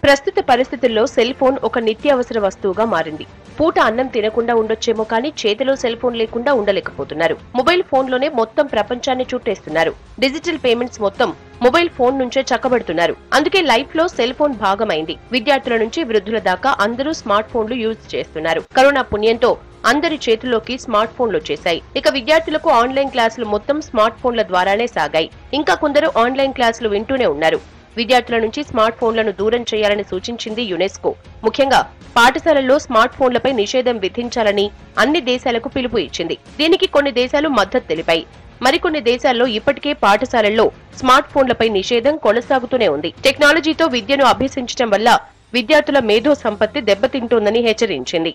ప్రస్తుత పరిస్థితుల్లో cell phone ఒక నిత్యావసర వస్తువుగా మారింది పూట అన్నం తినకుండా ఉండొచ్చేమో కానీ చేతిలో సెల్ ఫోన్ లేకుండా ఉండలేకపోతున్నారు మొబైల్ ఫోన్లోనే మొత్తం ప్రపంచాన్ని చుట్టేస్తున్నారు డిజిటల్ పేమెంట్స్ మొత్తం మొబైల్ ఫోన్ నుంచే చక్కబెడుతున్నారు అందుకే లైఫ్ లో సెల్ ఫోన్ భాగమైంది విద్యార్థుల నుంచి వృద్ధుల దాకా అందరూ స్మార్ట్ ఫోన్లు యూజ్ చేస్తున్నారు కరోనా పుణ్యంతో అందరి చేతుల్లోకి స్మార్ట్ ఫోన్లు వచ్చేశాయి ఇక విద్యార్థులకు ఆన్లైన్ క్లాసులు మొత్తం స్మార్ట్ ఫోన్ల ద్వారానే సాగాయి ఇంకా కొందరు ఆన్లైన్ క్లాసులు వింటూనే ఉన్నారు విద్యార్థుల నుంచి స్మార్ట్ ఫోన్లను దూరం చేయాలని సూచించింది యునెస్కో ముఖ్యంగా పాఠశాలల్లో స్మార్ట్ ఫోన్లపై నిషేధం విధించాలని అన్ని దేశాలకు పిలుపు ఇచ్చింది దీనికి కొన్ని దేశాలు మద్దతు తెలిపాయి మరికొన్ని దేశాల్లో ఇప్పటికే పాఠశాలల్లో స్మార్ట్ ఫోన్లపై నిషేధం కొనసాగుతూనే ఉంది టెక్నాలజీతో విద్యను అభ్యసించడం వల్ల విద్యార్థుల మేధో సంపత్తి దెబ్బతింటోందని హెచ్చరించింది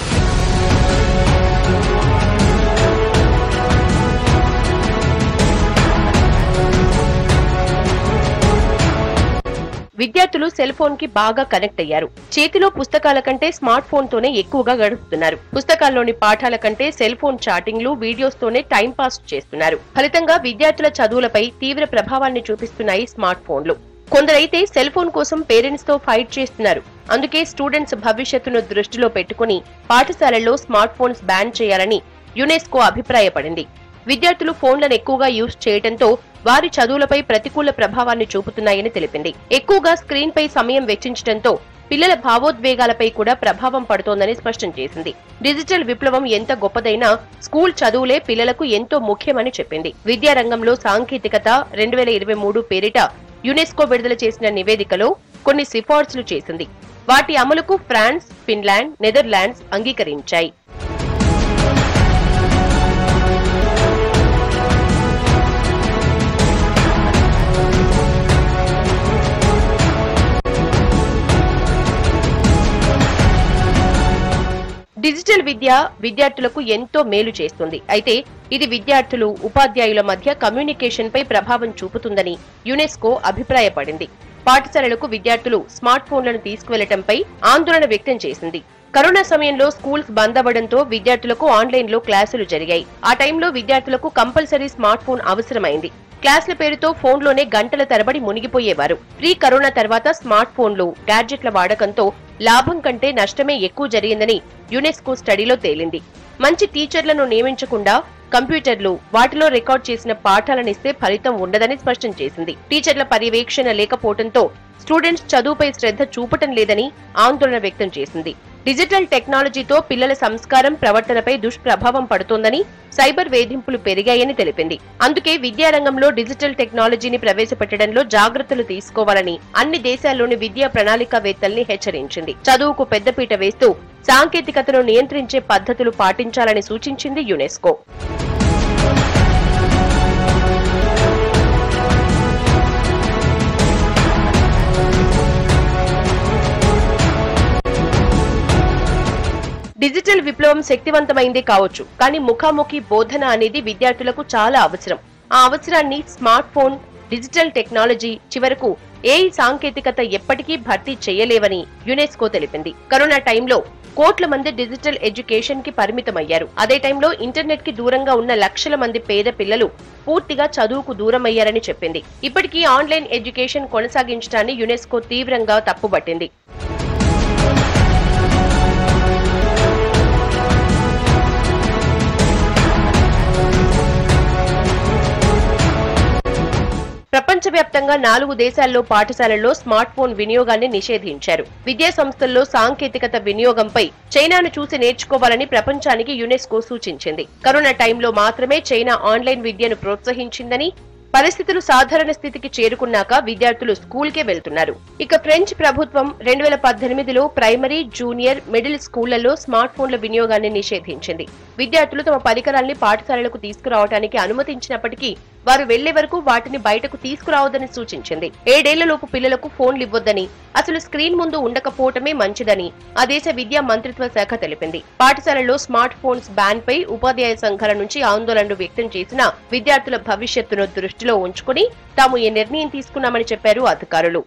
విద్యార్థులు సెల్ ఫోన్ కి బాగా కనెక్ట్ అయ్యారు చేతిలో పుస్తకాల కంటే స్మార్ట్ ఫోన్ తోనే ఎక్కువగా గడుపుతున్నారు పుస్తకాల్లోని పాఠాల కంటే సెల్ ఫోన్ చాటింగ్లు వీడియోస్ తోనే టైం పాస్ చేస్తున్నారు ఫలితంగా విద్యార్థుల చదువులపై తీవ్ర ప్రభావాన్ని చూపిస్తున్నాయి స్మార్ట్ ఫోన్లు కొందరైతే సెల్ ఫోన్ కోసం పేరెంట్స్ తో ఫైట్ చేస్తున్నారు అందుకే స్టూడెంట్స్ భవిష్యత్తును దృష్టిలో పెట్టుకుని పాఠశాలల్లో స్మార్ట్ ఫోన్స్ బ్యాన్ చేయాలని యునెస్కో అభిప్రాయపడింది విద్యార్థులు ఫోన్లను ఎక్కువగా యూజ్ చేయడంతో వారి చదువులపై ప్రతికూల ప్రభావాన్ని చూపుతున్నాయని తెలిపింది ఎక్కువగా స్క్రీన్ పై సమయం వెచ్చించడంతో పిల్లల భావోద్వేగాలపై కూడా ప్రభావం పడుతోందని స్పష్టం చేసింది డిజిటల్ విప్లవం ఎంత గొప్పదైనా స్కూల్ చదువులే పిల్లలకు ఎంతో ముఖ్యమని చెప్పింది విద్యారంగంలో సాంకేతికత రెండు వేల ఇరవై మూడు పేరిట యునెస్కో విడుదల చేసిన నివేదికలో కొన్ని సిఫార్సులు చేసింది వాటి అమలుకు ఫ్రాన్స్ ఫిన్లాండ్ నెదర్లాండ్స్ అంగీకరించాయి డిజిటల్ విద్య విద్యార్థులకు ఎంతో మేలు చేస్తుంది అయితే ఇది విద్యార్థులు ఉపాధ్యాయుల మధ్య కమ్యూనికేషన్ పై ప్రభావం చూపుతుందని యునెస్కో అభిప్రాయపడింది పాఠశాలలకు విద్యార్థులు స్మార్ట్ ఫోన్లను తీసుకువెళ్లటంపై ఆందోళన వ్యక్తం చేసింది కరోనా సమయంలో స్కూల్స్ బంద్ అవ్వడంతో విద్యార్థులకు ఆన్లైన్ లో క్లాసులు జరిగాయి ఆ టైంలో విద్యార్థులకు కంపల్సరీ స్మార్ట్ ఫోన్ అవసరమైంది క్లాసుల పేరుతో ఫోన్లోనే గంటల తరబడి మునిగిపోయేవారు ప్రీ కరోనా తర్వాత స్మార్ట్ ఫోన్లు గ్యాడ్జెట్ల వాడకంతో లాభం కంటే నష్టమే ఎక్కువ జరిగిందని యునెస్కో స్టడీలో తేలింది మంచి టీచర్లను నియమించకుండా కంప్యూటర్లు వాటిలో రికార్డ్ చేసిన పాఠాలనిస్తే ఫలితం ఉండదని స్పష్టం చేసింది టీచర్ల పర్యవేక్షణ లేకపోవడంతో స్టూడెంట్స్ చదువుపై శ్రద్ధ చూపటం లేదని ఆందోళన వ్యక్తం చేసింది డిజిటల్ టెక్నాలజీతో పిల్లల సంస్కారం ప్రవర్తనపై దుష్ప్రభావం పడుతోందని సైబర్ వేధింపులు పెరిగాయని తెలిపింది అందుకే విద్యారంగంలో డిజిటల్ టెక్నాలజీని ప్రవేశపెట్టడంలో జాగ్రత్తలు తీసుకోవాలని అన్ని దేశాల్లోని విద్యా ప్రణాళికావేత్తల్ని హెచ్చరించింది చదువుకు పెద్దపీట వేస్తూ సాంకేతికతను నియంత్రించే పద్ధతులు పాటించాలని సూచించింది యునెస్కో డిజిటల్ విప్లవం శక్తివంతమైందే కావచ్చు కానీ ముఖాముఖి బోధన అనేది విద్యార్థులకు చాలా అవసరం ఆ అవసరాన్ని స్మార్ట్ ఫోన్ డిజిటల్ టెక్నాలజీ చివరకు ఏఐ సాంకేతికత ఎప్పటికీ భర్తీ చేయలేవని యునెస్కో తెలిపింది కరోనా టైంలో కోట్ల మంది డిజిటల్ ఎడ్యుకేషన్ కి పరిమితమయ్యారు అదే టైంలో ఇంటర్నెట్ కి దూరంగా ఉన్న లక్షల మంది పేద పిల్లలు పూర్తిగా చదువుకు దూరమయ్యారని చెప్పింది ఇప్పటికీ ఆన్లైన్ ఎడ్యుకేషన్ కొనసాగించడాన్ని యునెస్కో తీవ్రంగా తప్పుపట్టింది ప్రపంచవ్యాప్తంగా నాలుగు దేశాల్లో పాఠశాలల్లో స్మార్ట్ ఫోన్ వినియోగాన్ని నిషేధించారు విద్యా సంస్థల్లో సాంకేతికత వినియోగంపై చైనాను చూసి నేర్చుకోవాలని ప్రపంచానికి యునెస్కో సూచించింది కరోనా టైంలో మాత్రమే చైనా ఆన్లైన్ విద్యను ప్రోత్సహించిందని పరిస్థితులు సాధారణ స్థితికి చేరుకున్నాక విద్యార్థులు స్కూల్కే వెళ్తున్నారు ఇక ఫ్రెంచ్ ప్రభుత్వం రెండు వేల పద్దెనిమిదిలో ప్రైమరీ జూనియర్ మిడిల్ స్కూళ్లలో స్మార్ట్ ఫోన్ల వినియోగాన్ని నిషేధించింది విద్యార్థులు తమ పరికరాల్ని పాఠశాలలకు తీసుకురావడానికి అనుమతించినప్పటికీ వారు వెళ్లే వరకు వాటిని బయటకు తీసుకురావద్దని సూచించింది ఏడేళ్లలోపు పిల్లలకు ఫోన్లు ఇవ్వొద్దని అసలు స్క్రీన్ ముందు ఉండకపోవటమే మంచిదని ఆ దేశ విద్యా మంత్రిత్వ శాఖ తెలిపింది పాఠశాలల్లో స్మార్ట్ ఫోన్స్ బ్యాన్ పై ఉపాధ్యాయ సంఘాల నుంచి ఆందోళనలు వ్యక్తం చేసిన విద్యార్థుల భవిష్యత్తును దృష్టిలో ఉంచుకుని తాము ఈ నిర్ణయం తీసుకున్నామని చెప్పారు అధికారులు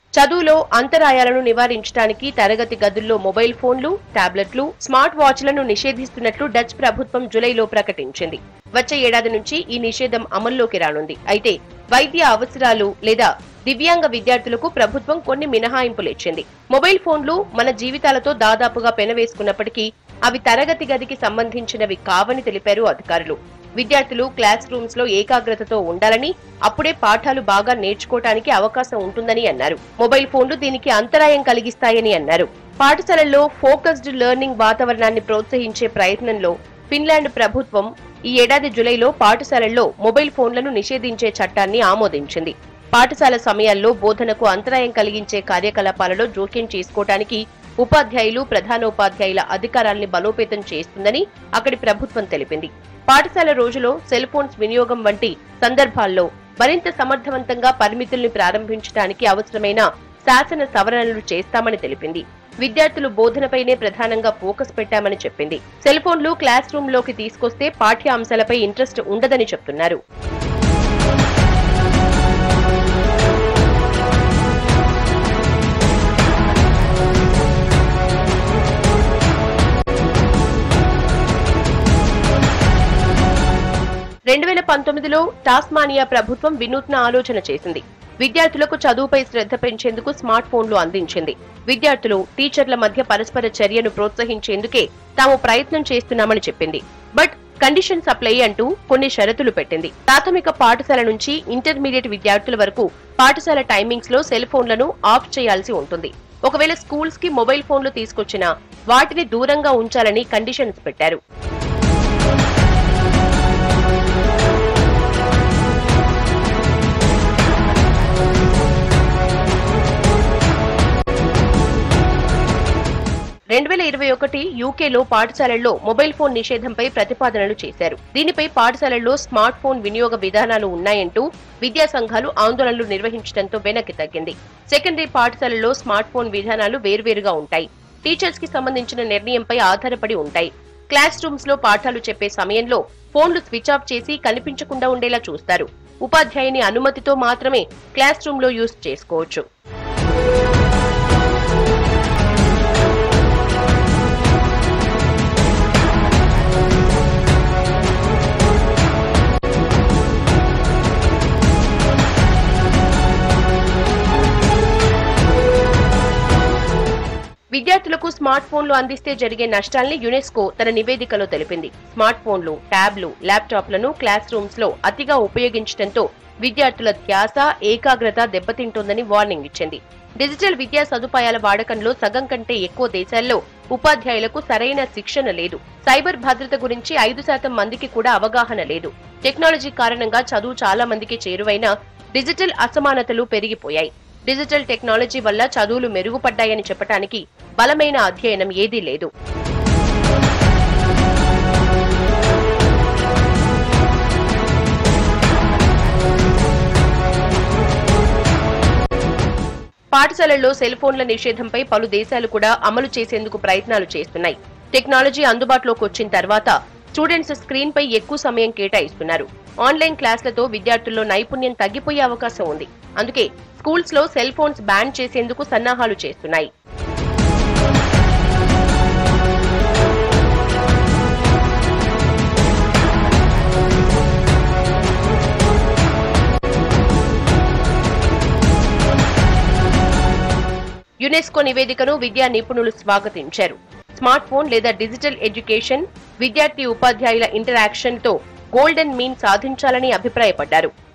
చదువులో అంతరాయాలను నివారించడానికి తరగతి గదుల్లో మొబైల్ ఫోన్లు టాబ్లెట్లు స్మార్ట్ వాచ్లను నిషేధిస్తున్నట్లు డచ్ ప్రభుత్వం జులైలో ప్రకటించింది వచ్చే ఏడాది నుంచి ఈ నిషేధం అమల్లోకి రానుంది అయితే వైద్య అవసరాలు లేదా దివ్యాంగ విద్యార్థులకు ప్రభుత్వం కొన్ని మినహాయింపులు ఇచ్చింది మొబైల్ ఫోన్లు మన జీవితాలతో దాదాపుగా పెనవేసుకున్నప్పటికీ అవి తరగతి గదికి సంబంధించినవి కావని తెలిపారు అధికారులు విద్యార్థులు క్లాస్ రూమ్స్ లో ఏకాగ్రతతో ఉండాలని అప్పుడే పాఠాలు బాగా నేర్చుకోవటానికి అవకాశం ఉంటుందని అన్నారు మొబైల్ ఫోన్లు దీనికి అంతరాయం కలిగిస్తాయని అన్నారు పాఠశాలల్లో ఫోకస్డ్ లెర్నింగ్ వాతావరణాన్ని ప్రోత్సహించే ప్రయత్నంలో ఫిన్లాండ్ ప్రభుత్వం ఈ ఏడాది జులైలో పాఠశాలల్లో మొబైల్ ఫోన్లను నిషేధించే చట్టాన్ని ఆమోదించింది పాఠశాల సమయాల్లో బోధనకు అంతరాయం కలిగించే కార్యకలాపాలలో జోక్యం చేసుకోవటానికి ఉపాధ్యాయులు ప్రధానోపాధ్యాయుల అధికారాల్ని బలోపేతం చేస్తుందని అక్కడి ప్రభుత్వం తెలిపింది పాఠశాల రోజులో సెల్ ఫోన్స్ వినియోగం వంటి సందర్భాల్లో మరింత సమర్థవంతంగా పరిమితుల్ని ప్రారంభించడానికి అవసరమైన శాసన సవరణలు చేస్తామని తెలిపింది విద్యార్థులు బోధనపైనే ప్రధానంగా ఫోకస్ పెట్టామని చెప్పింది సెల్ ఫోన్లు క్లాస్ రూమ్ లోకి తీసుకొస్తే పాఠ్య అంశాలపై ఇంట్రెస్ట్ ఉండదని చెప్తున్నారు రెండు వేల పంతొమ్మిదిలో టాస్మానియా ప్రభుత్వం వినూత్న ఆలోచన చేసింది విద్యార్థులకు చదువుపై శ్రద్ధ పెంచేందుకు స్మార్ట్ ఫోన్లు అందించింది విద్యార్థులు టీచర్ల మధ్య పరస్పర చర్యను ప్రోత్సహించేందుకే తాము ప్రయత్నం చేస్తున్నామని చెప్పింది బట్ కండిషన్స్ అప్లై అంటూ కొన్ని షరతులు పెట్టింది ప్రాథమిక పాఠశాల నుంచి ఇంటర్మీడియట్ విద్యార్థుల వరకు పాఠశాల టైమింగ్స్ లో సెల్ ఫోన్లను ఆఫ్ చేయాల్సి ఉంటుంది ఒకవేళ స్కూల్స్ కి మొబైల్ ఫోన్లు తీసుకొచ్చినా వాటిని దూరంగా ఉంచాలని కండిషన్స్ పెట్టారు రెండు వేల ఇరవై ఒకటి యూకేలో పాఠశాలల్లో మొబైల్ ఫోన్ నిషేధంపై ప్రతిపాదనలు చేశారు దీనిపై పాఠశాలల్లో స్మార్ట్ ఫోన్ వినియోగ విధానాలు ఉన్నాయంటూ విద్యా సంఘాలు ఆందోళనలు నిర్వహించడంతో వెనక్కి తగ్గింది సెకండరీ పాఠశాలల్లో స్మార్ట్ ఫోన్ విధానాలు వేర్వేరుగా ఉంటాయి టీచర్స్ కి సంబంధించిన నిర్ణయంపై ఆధారపడి ఉంటాయి క్లాస్ రూమ్స్ లో పాఠాలు చెప్పే సమయంలో ఫోన్లు స్విచ్ ఆఫ్ చేసి కనిపించకుండా ఉండేలా చూస్తారు ఉపాధ్యాయుని అనుమతితో మాత్రమే క్లాస్ రూమ్ లో యూజ్ చేసుకోవచ్చు విద్యార్థులకు స్మార్ట్ ఫోన్లు అందిస్తే జరిగే నష్టాల్ని యునెస్కో తన నివేదికలో తెలిపింది స్మార్ట్ ఫోన్లు ట్యాబ్లు ల్యాప్టాప్లను క్లాస్ రూమ్స్ లో అతిగా ఉపయోగించడంతో విద్యార్థుల ధ్యాస ఏకాగ్రత దెబ్బతింటోందని వార్నింగ్ ఇచ్చింది డిజిటల్ విద్యా సదుపాయాల వాడకంలో సగం కంటే ఎక్కువ దేశాల్లో ఉపాధ్యాయులకు సరైన శిక్షణ లేదు సైబర్ భద్రత గురించి ఐదు శాతం మందికి కూడా అవగాహన లేదు టెక్నాలజీ కారణంగా చదువు చాలా మందికి చేరువైన డిజిటల్ అసమానతలు పెరిగిపోయాయి డిజిటల్ టెక్నాలజీ వల్ల చదువులు మెరుగుపడ్డాయని చెప్పటానికి బలమైన అధ్యయనం ఏదీ లేదు పాఠశాలల్లో సెల్ ఫోన్ల నిషేధంపై పలు దేశాలు కూడా అమలు చేసేందుకు ప్రయత్నాలు చేస్తున్నాయి టెక్నాలజీ అందుబాటులోకి వచ్చిన తర్వాత స్టూడెంట్స్ స్క్రీన్ పై ఎక్కువ సమయం కేటాయిస్తున్నారు ఆన్లైన్ క్లాసులతో విద్యార్థుల్లో నైపుణ్యం తగ్గిపోయే అవకాశం ఉంది అందుకే స్కూల్స్ లో సెల్ ఫోన్స్ బ్యాన్ చేసేందుకు సన్నాహాలు చేస్తున్నాయి యునెస్కో నివేదికను విద్యా నిపుణులు స్వాగతించారు స్మార్ట్ ఫోన్ లేదా డిజిటల్ ఎడ్యుకేషన్ విద్యార్థి ఉపాధ్యాయుల ఇంటరాక్షన్ తో గోల్డెన్ మీన్ సాధించాలని అభిప్రాయపడ్డారు